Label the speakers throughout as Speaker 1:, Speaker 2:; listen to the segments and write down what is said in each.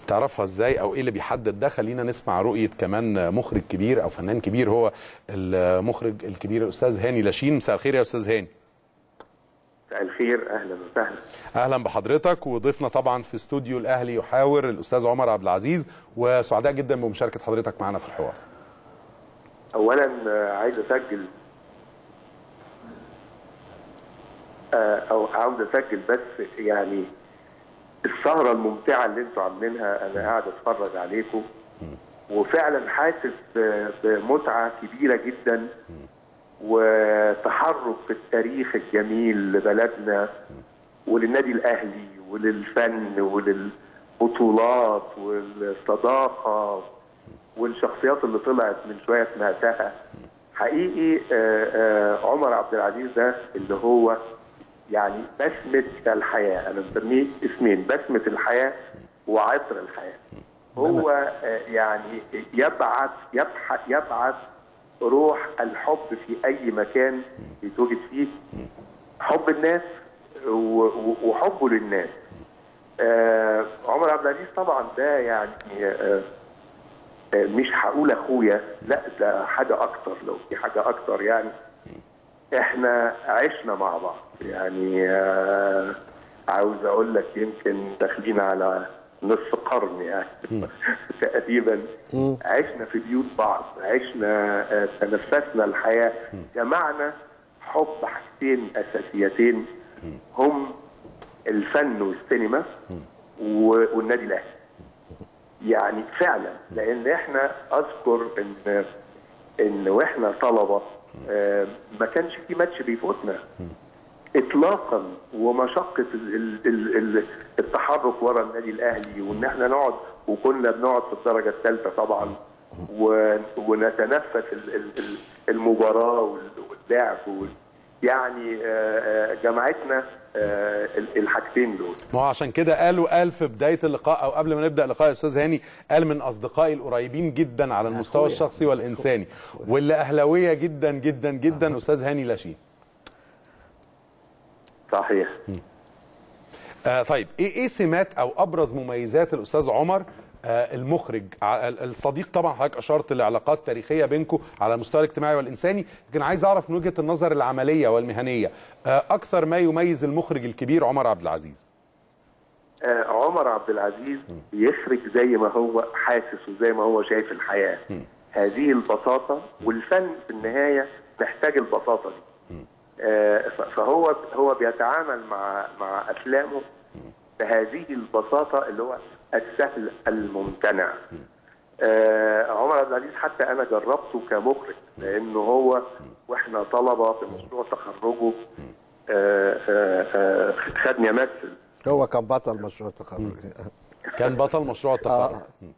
Speaker 1: تعرفها ازاي او ايه اللي بيحدد ده خلينا نسمع رؤيه كمان مخرج كبير او فنان كبير هو المخرج الكبير الاستاذ هاني لاشين مساء الخير يا استاذ هاني
Speaker 2: مساء الخير اهلا وسهلا
Speaker 1: اهلا بحضرتك وضيفنا طبعا في استوديو الاهلي يحاور الاستاذ عمر عبد العزيز وسعداء جدا بمشاركه حضرتك معنا في الحوار
Speaker 2: اولا آه، عايز اسجل آه، او عاوز اسجل بس يعني السهره الممتعه اللي انتوا عاملينها انا قاعد اتفرج عليكم وفعلا حاسس ب- بمتعه كبيره جدا وتحرك في التاريخ الجميل لبلدنا وللنادي الاهلي وللفن وللبطولات والصداقه والشخصيات اللي طلعت من شويه سمعتها حقيقي آه، آه، عمر عبد العزيز ده اللي هو يعني بسمة الحياة أنا مسميه اسمين بسمة الحياة وعطر الحياة هو آه، يعني يبعث يبحث يبعث روح الحب في أي مكان يتوجد فيه حب الناس و- و- وحبه للناس آه، عمر عبد العزيز طبعا ده يعني آه، آه، مش هقول اخويا لا ده حاجه اكتر لو في حاجه اكتر يعني احنا عشنا مع بعض يعني آه، عاوز اقول لك يمكن داخلين على نصف قرن يعني تقريبا عشنا في بيوت بعض عشنا آه، تنفسنا الحياه جمعنا حب حاجتين اساسيتين هم الفن والسينما و- والنادي الاهلي يعني فعلا لان احنا اذكر ان ان واحنا طلبه آه، ما كانش في ماتش بيفوتنا اطلاقا ومشقه ال- ال- ال- ال- التحرك ورا النادي الاهلي وان احنا نقعد وكنا بنقعد في الدرجه الثالثه طبعا و- ونتنفس ال- ال- ال- المباراه وال- واللعب وال- يعني آه، آه، جمعتنا آه، ال- الحاجتين دول
Speaker 1: ما هو عشان كده قالوا قال في بدايه اللقاء او قبل ما نبدا اللقاء يا استاذ هاني قال من اصدقائي القريبين جدا على المستوى الشخصي والانساني واللي اهلاويه جدا جدا جدا استاذ هاني لاشين
Speaker 2: صحيح
Speaker 1: آه طيب ايه ايه سمات او ابرز مميزات الاستاذ عمر آه المخرج ع- ال- الصديق طبعا حضرتك اشرت لعلاقات تاريخيه بينكم على المستوى الاجتماعي والانساني لكن عايز اعرف من وجهه النظر العمليه والمهنيه آه اكثر ما يميز المخرج الكبير عمر عبد العزيز
Speaker 2: آه، عمر عبد العزيز يخرج زي ما هو حاسس وزي ما هو شايف الحياة هذه البساطة والفن في النهاية محتاج البساطة دي آه، ف- فهو هو بيتعامل مع مع أفلامه بهذه البساطة اللي هو السهل الممتنع آه، عمر عبد العزيز حتى أنا جربته كمخرج لأنه هو وإحنا طلبة في مشروع تخرجه آه، آه، آه، خدني أمثل
Speaker 3: هو كان بطل مشروع التخرج
Speaker 1: كان بطل مشروع التخرج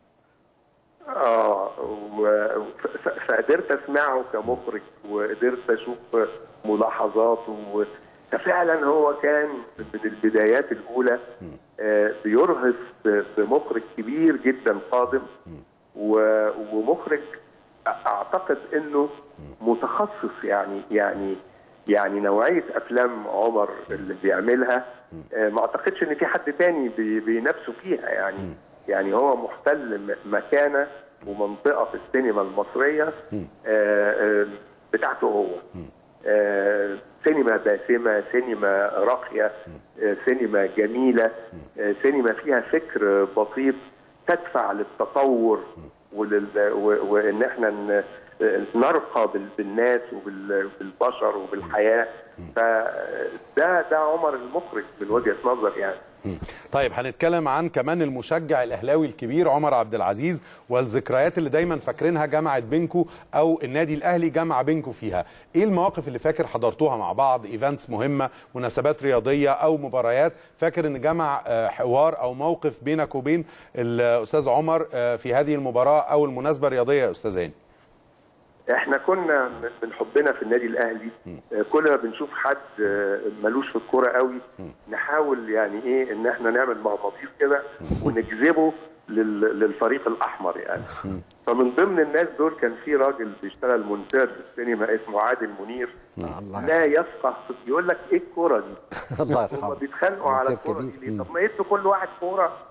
Speaker 2: اه و- ف- فقدرت اسمعه كمخرج وقدرت اشوف ملاحظاته و- ففعلا هو كان من البدايات الاولى آه، بيرهف ب- بمخرج كبير جدا قادم و- ومخرج اعتقد انه متخصص يعني يعني يعني نوعيه افلام عمر اللي بيعملها آه، ما اعتقدش ان في حد تاني بي- بينافسه فيها يعني يعني هو محتل م- مكانه ومنطقه في السينما المصريه آه، آه، بتاعته هو آه، سينما باسمه سينما راقيه آه، سينما جميله آه، سينما فيها فكر بسيط تدفع للتطور ولل... و... وان احنا ن... نرقى بال... بالناس وبال... وبالبشر وبالحياه فده ده عمر المخرج من وجهه نظر يعني
Speaker 1: طيب هنتكلم عن كمان المشجع الاهلاوي الكبير عمر عبد العزيز والذكريات اللي دايما فاكرينها جمعت بينكم او النادي الاهلي جمع بينكم فيها ايه المواقف اللي فاكر حضرتوها مع بعض ايفنتس مهمه مناسبات رياضيه او مباريات فاكر ان جمع آه، حوار او موقف بينك وبين الاستاذ عمر آه، في هذه المباراه او المناسبه الرياضيه يا استاذ هاني
Speaker 2: احنا كنا من- من حبنا في النادي الاهلي آه، كل ما بنشوف حد آه، ملوش في الكوره قوي نحاول يعني ايه ان احنا نعمل مغناطيس كده ونجذبه لل- للفريق الاحمر يعني فمن ضمن الناس دول كان في راجل بيشتغل مونتير في السينما اسمه عادل منير
Speaker 3: الله
Speaker 2: لا يفقه يقول لك ايه الكوره دي
Speaker 3: الله
Speaker 2: هم
Speaker 3: يرحمه
Speaker 2: بيتخانقوا على
Speaker 3: مونتير
Speaker 2: الكوره دي
Speaker 3: كبير.
Speaker 2: ليه طب ما يدوا كل واحد كوره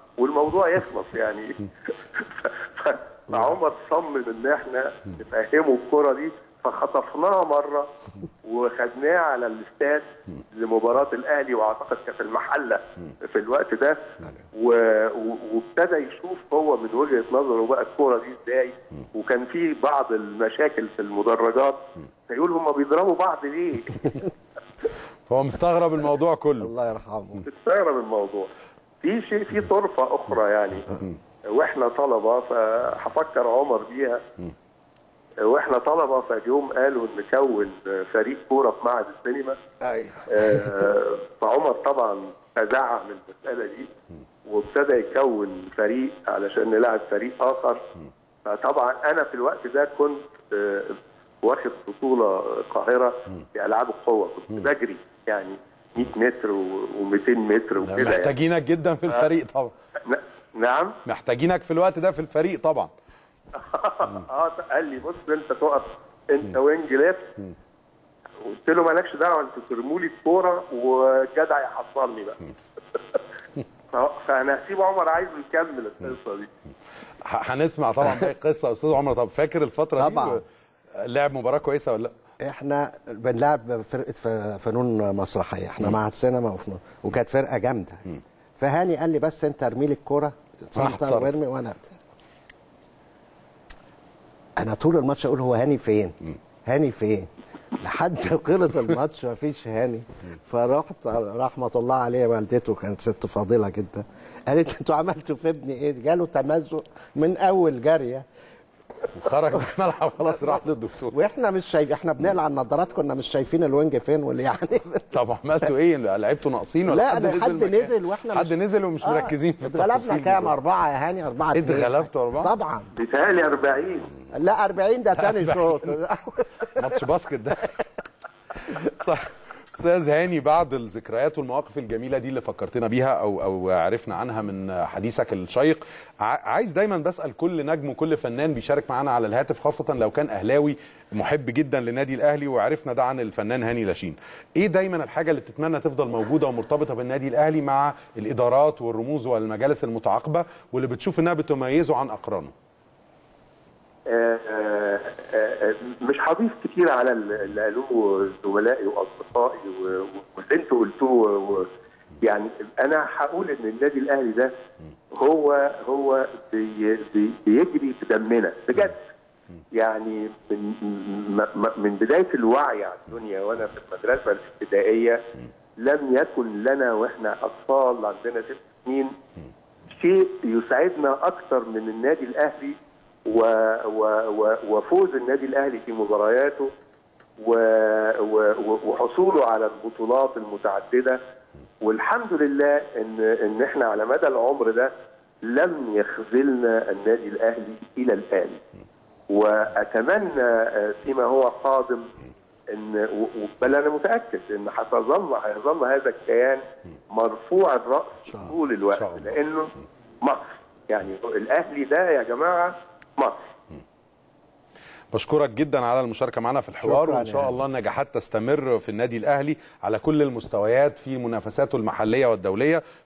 Speaker 2: والموضوع يخلص يعني ف- فعمر صمم ان احنا نفهمه الكره دي فخطفناها مره وخدناها على الاستاد لمباراه الاهلي واعتقد كانت المحله في الوقت ده و- و- وابتدى يشوف هو من وجهه نظره بقى الكوره دي ازاي وكان في بعض المشاكل في المدرجات فيقول هم بيضربوا بعض ليه؟
Speaker 1: هو مستغرب الموضوع كله
Speaker 3: الله يرحمه
Speaker 2: تستغرب الموضوع في شيء في طرفه اخرى يعني واحنا طلبه فهفكر عمر بيها واحنا طلبه فاليوم قالوا نكون فريق كوره في معهد السينما
Speaker 3: ايوه
Speaker 2: آه، فعمر طبعا تزعم المساله دي وابتدى يكون فريق علشان نلعب فريق اخر فطبعا انا في الوقت ده كنت آه، واخد بطوله القاهره في العاب القوه كنت بجري يعني 100 متر و200 متر وكده يعني.
Speaker 1: محتاجينك جدا في الفريق طبعا
Speaker 2: ن- نعم
Speaker 1: محتاجينك في الوقت ده في الفريق طبعا
Speaker 2: اه قال لي بص انت تقف انت وينج ليفت قلت له مالكش دعوه انتوا ترموا لي الكوره والجدع يحصلني بقى ف- فانا هسيب عمر عايزه يكمل القصه دي
Speaker 1: ه- هنسمع طبعا باقي القصه يا استاذ عمر طب فاكر الفتره
Speaker 3: طبعاً.
Speaker 1: دي لعب مباراه كويسه ولا لا
Speaker 3: احنا بنلعب فرقه ف- فنون مسرحيه احنا معهد سينما وفنون وكانت فرقه جامده فهاني قال لي بس انت ارمي لي الكوره سنتر
Speaker 1: هتصرف.
Speaker 3: وارمي وانا انا طول الماتش اقول هو هاني فين هاني فين لحد خلص الماتش مفيش هاني فرحت رحمه الله عليه والدته كانت ست فاضله جدا قالت انتوا عملتوا في ابني ايه جاله تمزق من اول جاريه
Speaker 1: وخرج من الملعب خلاص راح للدكتور
Speaker 3: واحنا مش شايف احنا بنقلع النضارات كنا مش شايفين الوينج فين واللي يعني
Speaker 1: طب عملتوا ايه لعبتوا ناقصين ولا
Speaker 3: لا
Speaker 1: حد
Speaker 3: انا
Speaker 1: نزل
Speaker 3: حد
Speaker 1: مكان؟
Speaker 3: نزل واحنا
Speaker 1: حد
Speaker 3: مش-
Speaker 1: نزل ومش
Speaker 3: آه،
Speaker 1: مركزين في
Speaker 3: اتغلبنا
Speaker 1: التفاصيل
Speaker 3: كام
Speaker 1: دي.
Speaker 3: اربعه يا هاني اربعه اتنين.
Speaker 1: اتغلبتوا أربعة؟
Speaker 3: طبعا
Speaker 2: بيتهيألي 40
Speaker 3: لا 40 ده تاني شوط
Speaker 1: ماتش باسكت ده طيب استاذ هاني بعد الذكريات والمواقف الجميله دي اللي فكرتنا بيها او او عرفنا عنها من حديثك الشيق ع- عايز دايما بسال كل نجم وكل فنان بيشارك معانا على الهاتف خاصه لو كان اهلاوي محب جدا للنادي الاهلي وعرفنا ده عن الفنان هاني لاشين ايه دايما الحاجه اللي بتتمنى تفضل موجوده ومرتبطه بالنادي الاهلي مع الادارات والرموز والمجالس المتعاقبه واللي بتشوف انها بتميزه عن اقرانه
Speaker 2: آه، آه، آه، مش هضيف كتير على اللي قالوه زملائي واصدقائي و- و- واللي انتوا قلتوه و- يعني انا هقول ان النادي الاهلي ده هو هو بي بي بيجري في دمنا بجد يعني من م- م- من بدايه الوعي على الدنيا وانا في المدرسه الابتدائيه لم يكن لنا واحنا اطفال عندنا ست سنين شيء يسعدنا اكثر من النادي الاهلي و و و وفوز النادي الاهلي في مبارياته و و وحصوله على البطولات المتعدده والحمد لله ان ان احنا على مدى العمر ده لم يخذلنا النادي الاهلي الى الان واتمنى آه، فيما هو قادم ان و- و- بل انا متاكد ان هتظل هيظل هذا الكيان مرفوع الراس طول الوقت
Speaker 1: شاء الله.
Speaker 2: لانه مصر يعني الاهلي ده يا جماعه مصر
Speaker 1: بشكرك جدا على المشاركه معنا في الحوار
Speaker 3: شكراً
Speaker 1: وان شاء
Speaker 3: يا
Speaker 1: الله النجاحات تستمر في النادي الاهلي على كل المستويات في منافساته المحليه والدوليه